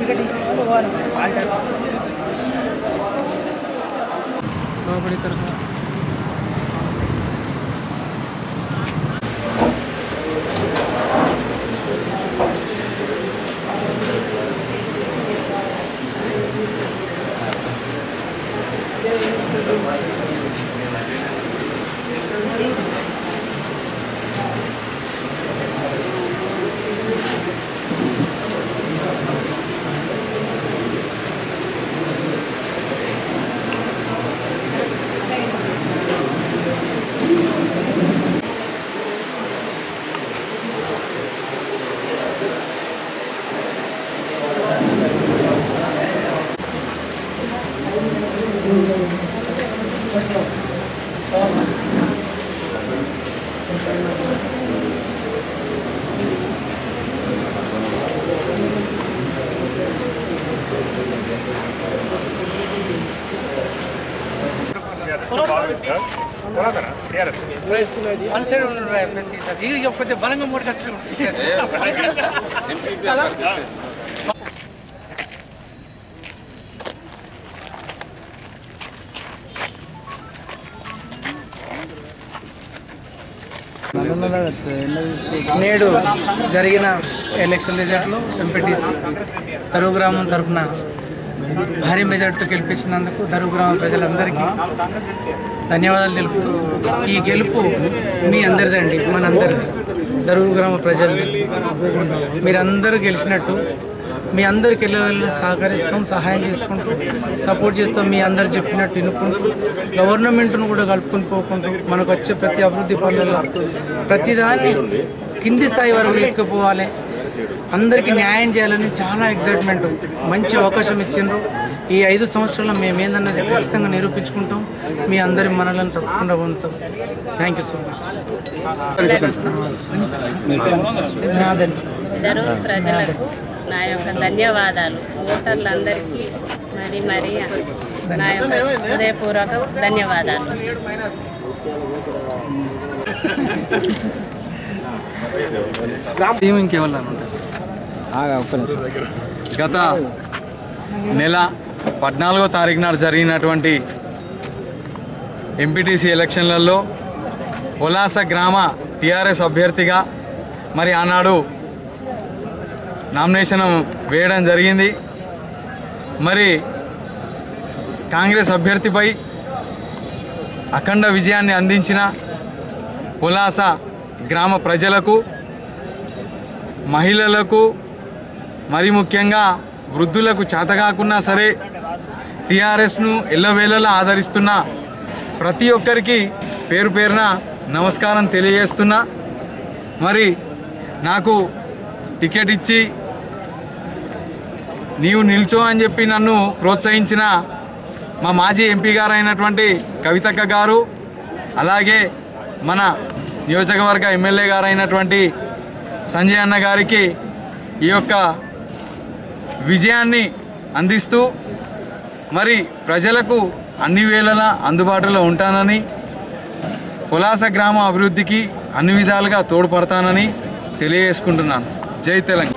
Ticket ఇచ్చిన వాళ్ళు పోవాలి వాళ్ళ ఆఫీస్ లోపలి తరఫు వన్ సైడ్ ఉండడు ఎంపీసీ సార్ ఇది కొద్దిగా బలంగా మూడు ఖర్చులు నేడు జరిగిన ఎలక్షన్ రిజల్ట్లో ఎంపీటీసీ దరువు గ్రామం తరఫున భారీ మెజార్టీతో గెలిపించినందుకు దరువు గ్రామ ప్రజలందరికీ ధన్యవాదాలు తెలుపుతూ ఈ గెలుపు మీ అందరిదండి మనందరిది దరువు గ్రామ ప్రజలది మీరందరూ గెలిచినట్టు మీ అందరికి వెళ్ళి సహకరిస్తాం సహాయం చేసుకుంటూ సపోర్ట్ చేస్తాం మీ అందరు చెప్పినట్టు వినుకుంటూ గవర్నమెంట్ను కూడా కలుపుకొని పోకుంటూ మనకు వచ్చే ప్రతి అభివృద్ధి పనులలో ప్రతిదాన్ని కింది స్థాయి వరకు తీసుకుపోవాలి అందరికీ న్యాయం చేయాలని చాలా ఎగ్జైట్మెంట్ మంచి అవకాశం ఇచ్చిండ్రు ఈ ఐదు సంవత్సరాల్లో మేము ఏందన్నది ఖచ్చితంగా నిరూపించుకుంటాం మీ అందరి మనలను తప్పకుండా పొందుతాం థ్యాంక్ యూ సో మచ్ నాదండి జరూరు ప్రజలకు నా యొక్క ధన్యవాదాలు ఓటర్లందరికీ మరి మరి నా యొక్క హృదయపూర్వక ధన్యవాదాలు టీం ఇంకెవరు ఉంటుంది గత నెల పద్నాలుగో తారీఖు నాడు జరిగినటువంటి ఎంపీటీసీ ఎలక్షన్లలో పొలాస గ్రామ టీఆర్ఎస్ అభ్యర్థిగా మరి ఆనాడు నామినేషన్ వేయడం జరిగింది మరి కాంగ్రెస్ అభ్యర్థిపై అఖండ విజయాన్ని అందించిన పులాస గ్రామ ప్రజలకు మహిళలకు మరి ముఖ్యంగా వృద్ధులకు చేతకాకున్నా సరే టీఆర్ఎస్ను ఎల్లవేళలా ఆదరిస్తున్న ప్రతి ఒక్కరికి పేరు పేరున నమస్కారం తెలియజేస్తున్నా మరి నాకు టికెట్ ఇచ్చి నీవు నిల్చో అని చెప్పి నన్ను ప్రోత్సహించిన మా మాజీ ఎంపీ గారు అయినటువంటి కవితక్క గారు అలాగే మన నియోజకవర్గ ఎమ్మెల్యే గారు అయినటువంటి సంజయ్ అన్న గారికి ఈ యొక్క విజయాన్ని అందిస్తూ మరి ప్రజలకు అన్ని వేళలా అందుబాటులో ఉంటానని పులాస గ్రామ అభివృద్ధికి అన్ని విధాలుగా తోడ్పడతానని తెలియజేసుకుంటున్నాను జై తెలంగాణ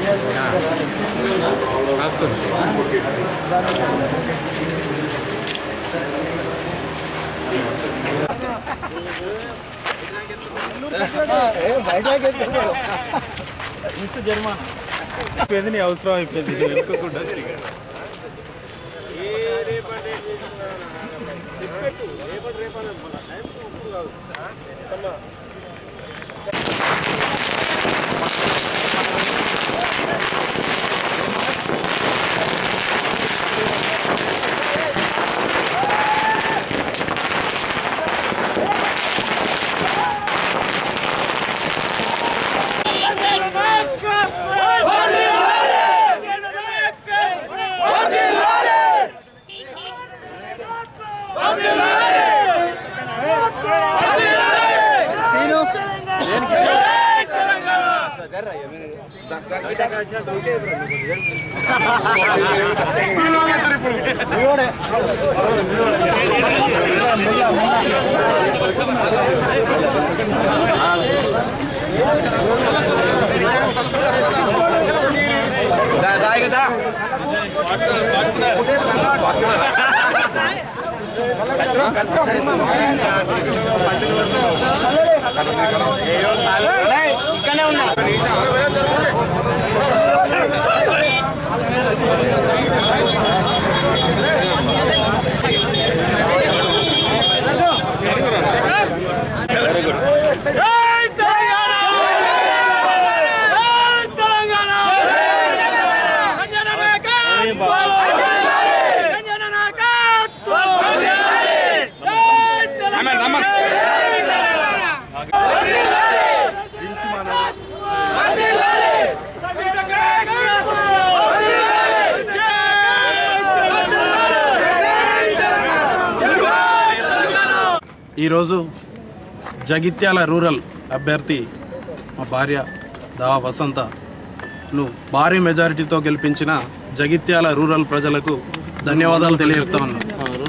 రాస్తుంది అయిపోయింది నీ అవసరం అయిపోయింది నువ్వు వెనుకోకుండా వచ్చి ఇక్కడ. ఈరోజు జగిత్యాల రూరల్ అభ్యర్థి మా భార్య దా వసంతను భారీ మెజారిటీతో గెలిపించిన జగిత్యాల రూరల్ ప్రజలకు ధన్యవాదాలు తెలియజేస్తా ఉన్నాను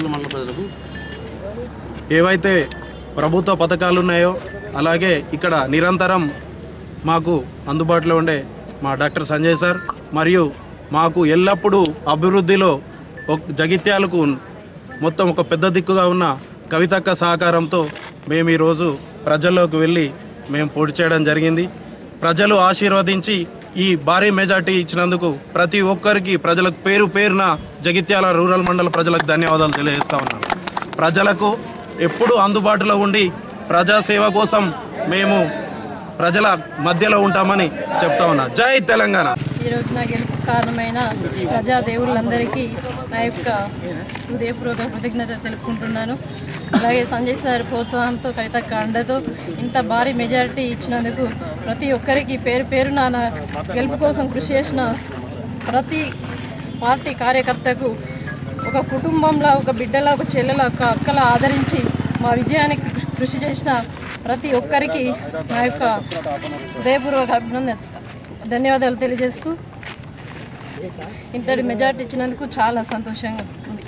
ఏవైతే ప్రభుత్వ పథకాలు ఉన్నాయో అలాగే ఇక్కడ నిరంతరం మాకు అందుబాటులో ఉండే మా డాక్టర్ సంజయ్ సార్ మరియు మాకు ఎల్లప్పుడూ అభివృద్ధిలో ఒక జగిత్యాలకు మొత్తం ఒక పెద్ద దిక్కుగా ఉన్న కవితక్క సహకారంతో మేము ఈరోజు ప్రజల్లోకి వెళ్ళి మేము పోటీ చేయడం జరిగింది ప్రజలు ఆశీర్వదించి ఈ భారీ మెజార్టీ ఇచ్చినందుకు ప్రతి ఒక్కరికి ప్రజలకు పేరు పేరున జగిత్యాల రూరల్ మండల ప్రజలకు ధన్యవాదాలు తెలియజేస్తా ఉన్నాను ప్రజలకు ఎప్పుడూ అందుబాటులో ఉండి ప్రజాసేవ కోసం మేము ప్రజల మధ్యలో ఉంటామని చెప్తా ఉన్నా జై తెలంగాణ ఈరోజు నా గెలుపు కారణమైన ప్రజా దేవుళ్ళందరికీ నా యొక్క హృదయపూర్వక కృతజ్ఞత తెలుపుకుంటున్నాను అలాగే సంజయ్ సార్ ప్రోత్సాహంతో కవితక్క అండతో ఇంత భారీ మెజారిటీ ఇచ్చినందుకు ప్రతి ఒక్కరికి పేరు పేరున నా గెలుపు కోసం కృషి చేసిన ప్రతి పార్టీ కార్యకర్తకు ఒక కుటుంబంలో ఒక బిడ్డలా ఒక చెల్లెలా ఒక అక్కలా ఆదరించి మా విజయానికి కృషి చేసిన ప్రతి ఒక్కరికి నా యొక్క హృదయపూర్వక అభినందన ధన్యవాదాలు తెలియజేస్తూ ఇంతటి మెజార్టీ ఇచ్చినందుకు చాలా సంతోషంగా ఉంది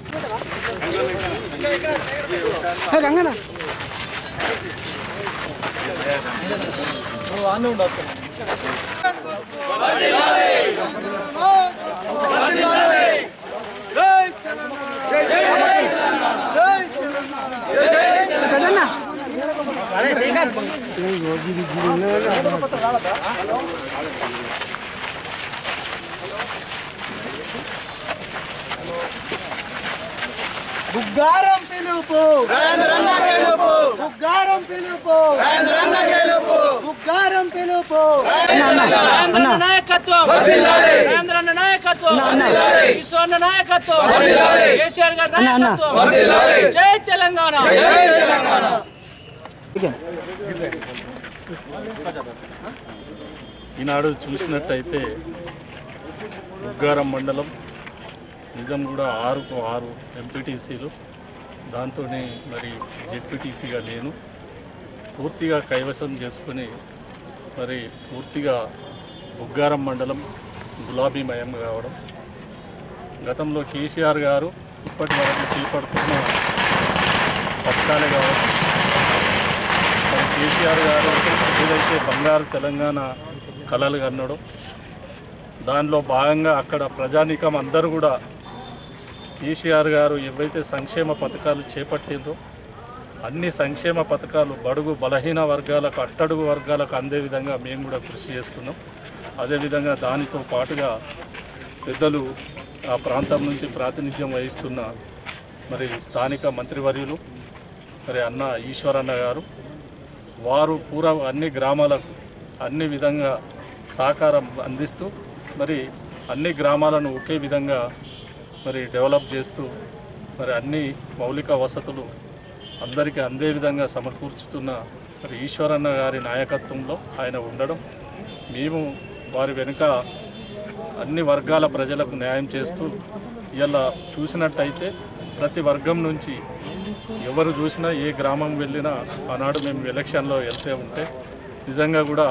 బుగ్గారం పిలుపు బుగ్గారం పిలుపు బుగ్గారం పిలుపు నాయకత్వం కేంద్ర నాయకత్వం ఈశ్వర నాయకత్వం కేసీఆర్ గారి నాయకత్వం జై తెలంగాణ ఈనాడు చూసినట్టయితే ఉగ్గారం మండలం నిజం కూడా ఆరుకు ఆరు ఎంపీటీసీలు దాంతోనే మరి జెడ్పీటీసీగా లేను పూర్తిగా కైవసం చేసుకుని మరి పూర్తిగా బుగ్గారం మండలం గులాబీమయం కావడం గతంలో కేసీఆర్ గారు ఇప్పటి వరకు చేపడుతున్న పథకాలే కావచ్చు మరి కేసీఆర్ గారు ఏదైతే బంగారు తెలంగాణ కళలు కన్నాడో దానిలో భాగంగా అక్కడ ప్రజానీకం అందరూ కూడా కేసీఆర్ గారు ఏవైతే సంక్షేమ పథకాలు చేపట్టిందో అన్ని సంక్షేమ పథకాలు బడుగు బలహీన వర్గాలకు అట్టడుగు వర్గాలకు అందే విధంగా మేము కూడా కృషి చేస్తున్నాం అదేవిధంగా దానితో పాటుగా పెద్దలు ఆ ప్రాంతం నుంచి ప్రాతినిధ్యం వహిస్తున్న మరి స్థానిక మంత్రివర్యులు మరి అన్న ఈశ్వరన్న గారు వారు పూర అన్ని గ్రామాలకు అన్ని విధంగా సహకారం అందిస్తూ మరి అన్ని గ్రామాలను ఒకే విధంగా మరి డెవలప్ చేస్తూ మరి అన్ని మౌలిక వసతులు అందరికీ అందే విధంగా సమకూర్చుతున్న మరి ఈశ్వరన్న గారి నాయకత్వంలో ఆయన ఉండడం మేము వారి వెనుక అన్ని వర్గాల ప్రజలకు న్యాయం చేస్తూ ఇలా చూసినట్టయితే ప్రతి వర్గం నుంచి ఎవరు చూసినా ఏ గ్రామం వెళ్ళినా ఆనాడు మేము ఎలక్షన్లో వెళ్తే ఉంటే నిజంగా కూడా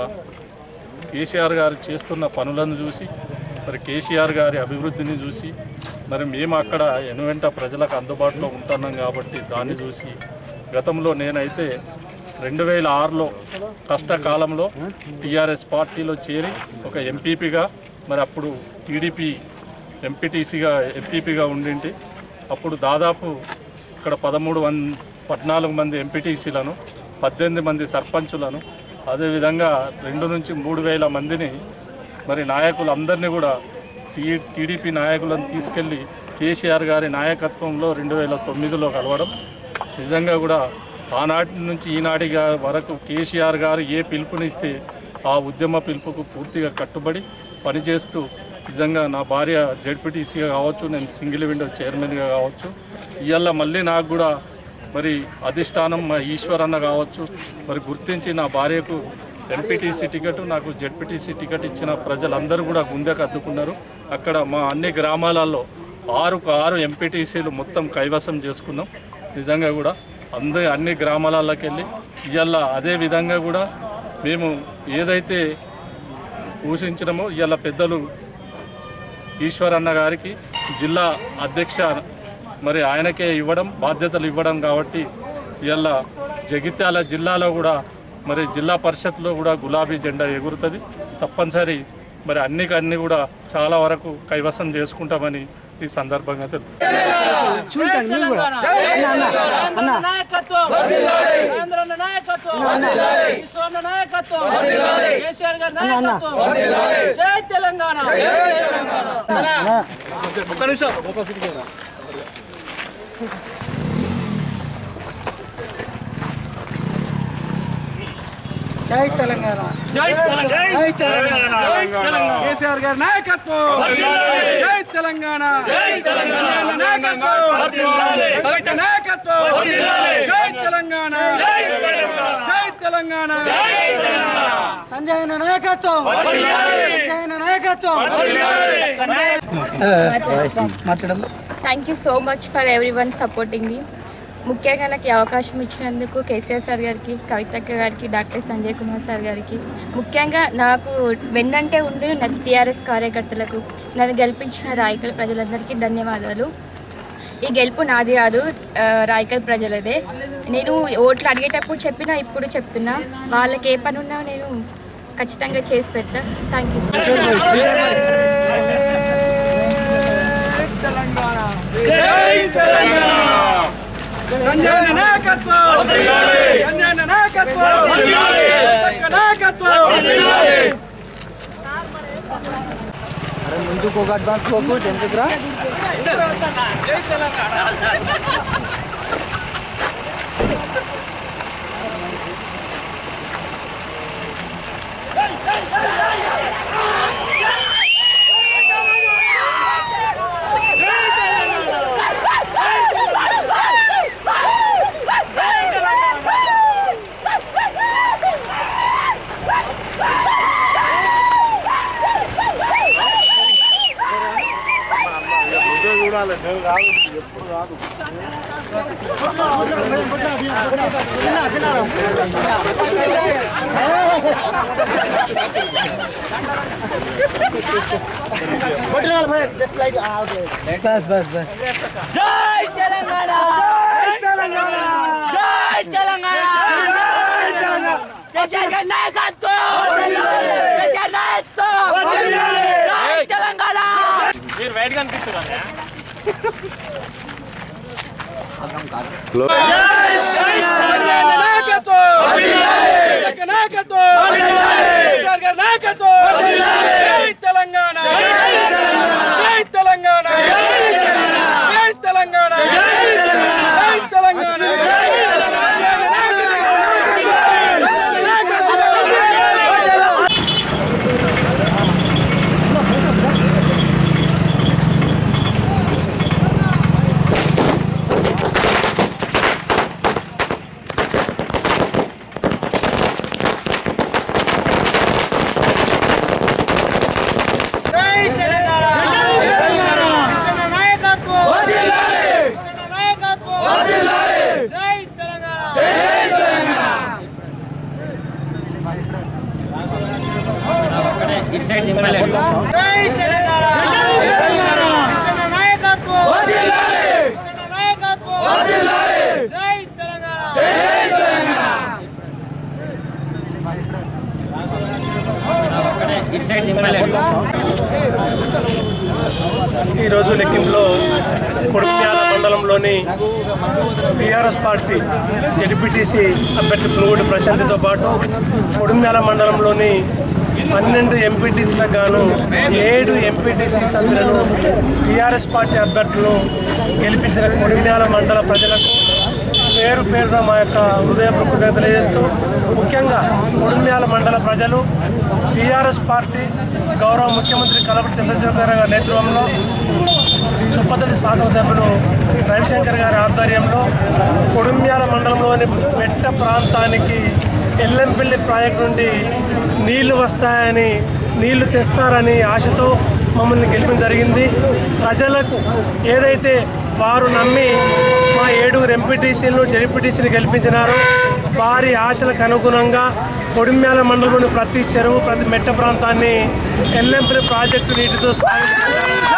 కేసీఆర్ గారు చేస్తున్న పనులను చూసి మరి కేసీఆర్ గారి అభివృద్ధిని చూసి మరి మేము అక్కడ ఎనువెంట ప్రజలకు అందుబాటులో ఉంటున్నాం కాబట్టి దాన్ని చూసి గతంలో నేనైతే రెండు వేల ఆరులో కష్టకాలంలో టీఆర్ఎస్ పార్టీలో చేరి ఒక ఎంపీపీగా మరి అప్పుడు టీడీపీ ఎంపీటీసీగా ఎంపీపీగా ఉండింటి అప్పుడు దాదాపు ఇక్కడ పదమూడు వన్ పద్నాలుగు మంది ఎంపీటీసీలను పద్దెనిమిది మంది సర్పంచులను అదేవిధంగా రెండు నుంచి మూడు వేల మందిని మరి నాయకులందరినీ కూడా టీ టీడీపీ నాయకులను తీసుకెళ్ళి కేసీఆర్ గారి నాయకత్వంలో రెండు వేల తొమ్మిదిలో కలవడం నిజంగా కూడా ఆనాటి నుంచి ఈనాటి గా- వరకు కేసీఆర్ గారు ఏ పిలుపునిస్తే ఆ ఉద్యమ పిలుపుకు పూర్తిగా కట్టుబడి పనిచేస్తూ నిజంగా నా భార్య జెడ్పీటీసీగా కావచ్చు నేను సింగిల్ విండో చైర్మన్గా కావచ్చు ఇవాళ మళ్ళీ నాకు కూడా మరి అధిష్టానం మా ఈశ్వరన్న కావచ్చు మరి గుర్తించి నా భార్యకు ఎంపీటీసీ టికెట్ నాకు జెడ్పీటీసీ టికెట్ ఇచ్చిన ప్రజలందరూ కూడా గుండెకు అద్దుకున్నారు అక్కడ మా అన్ని గ్రామాలలో ఆరుకు ఆరు ఎంపీటీసీలు మొత్తం కైవసం చేసుకున్నాం నిజంగా కూడా అంద అన్ని గ్రామాలలోకి వెళ్ళి ఇవాళ అదే విధంగా కూడా మేము ఏదైతే ఊహించినామో ఇవాళ పెద్దలు ఈశ్వరన్న గారికి జిల్లా అధ్యక్ష మరి ఆయనకే ఇవ్వడం బాధ్యతలు ఇవ్వడం కాబట్టి ఇవాళ జగిత్యాల జిల్లాలో కూడా మరి జిల్లా పరిషత్లో కూడా గులాబీ జెండా ఎగురుతుంది తప్పనిసరి మరి అన్ని అన్ని కూడా చాలా వరకు కైవసం చేసుకుంటామని ఈ సందర్భంగా తెలుపు కేంద్ర నాయకత్వం కేంద్ర నాయకత్వం ఈశ్వర నాయకత్వం కేసీఆర్ గారి నాయకత్వం జై తెలంగాణ జై తెలంగాణ జై తెలంగాణ కేసీఆర్ గారి నాయకత్వం జై తెలంగాణ జై తెలంగాణ నాయకత్వం కవిత నాయకత్వం జై తెలంగాణ జై తెలంగాణ సంజయ్ అన్న నాయకత్వం సంజయ్ అన్న నాయకత్వం మాట్లాడదు thank you so much for everyone supporting మీ ముఖ్యంగా నాకు ఈ అవకాశం ఇచ్చినందుకు కేసీఆర్ సార్ గారికి కవితక్క గారికి డాక్టర్ సంజయ్ కుమార్ సార్ గారికి ముఖ్యంగా నాకు వెన్నంటే ఉండి నా టీఆర్ఎస్ కార్యకర్తలకు నన్ను గెలిపించిన రాయకల్ ప్రజలందరికీ ధన్యవాదాలు ఈ గెలుపు నాది కాదు ఆ, రాయకల్ ప్రజలదే నేను ఓట్లు అడిగేటప్పుడు చెప్పినా ఇప్పుడు చెప్తున్నా వాళ్ళకి ఏ పని ఉన్నా నేను ఖచ్చితంగా చేసి పెడతా థ్యాంక్ యూ సంజయ్ అన్న నాయకత్వం సంజయ్ అన్న నాయకత్వం కవితక్క నాయకత్వం అరే ముందుకు ఒక అడ్వాన్స్ పోకు ఎందుకు రా బస్ బస్ బస్ జై తెలంగాణ జై తెలంగాణ జై తెలంగాణ కేసీఆర్ గారి నాయకత్వం కేసీఆర్ నాయకత్వం జై లైట్ కనిపిస్తుంది తెలంగాణ జై తెలంగాణ జై తెలంగాణ జై తెలంగాణ ఈరోజు లెక్కింపులో కొడుక్యాల మండలంలోని టీఆర్ఎస్ పార్టీ జడ్పీటీసీ అభ్యర్థి పునుగోడు ప్రశాంతితో పాటు కొడుమ్యాల మండలంలోని పన్నెండు ఎంపీటీసీలకు గాను ఏడు ఎంపీటీసీ సభ్యులను టీఆర్ఎస్ పార్టీ అభ్యర్థులను గెలిపించిన కొడుమ్యాల మండల ప్రజలకు పేరు పేరున మా యొక్క హృదయపూర్వక కృతజ్ఞతలు తెలియజేస్తూ ముఖ్యంగా కొడుమ్యాల మండల ప్రజలు టీఆర్ఎస్ పార్టీ గౌరవ ముఖ్యమంత్రి కలపటి చంద్రశేఖర్ గారి నేతృత్వంలో చుప్పదల్లి శాసనసభ్యులు రవిశంకర్ గారి ఆధ్వర్యంలో కొడుమ్యాల మండలంలోని మెట్ట ప్రాంతానికి ఎల్లంపల్లి ప్రాజెక్టు నుండి నీళ్లు వస్తాయని నీళ్లు తెస్తారని ఆశతో మమ్మల్ని గెలిపడం జరిగింది ప్రజలకు ఏదైతే వారు నమ్మి మా ఏడుగురు ఎంపీటీసీలు జెడ్పీటీసీని గెలిపించినారో వారి ఆశలకు అనుగుణంగా కొడిమ్యాల మండలంలోని ప్రతి చెరువు ప్రతి మెట్ట ప్రాంతాన్ని ఎల్లంపల్లి ప్రాజెక్టు నీటితో సాగు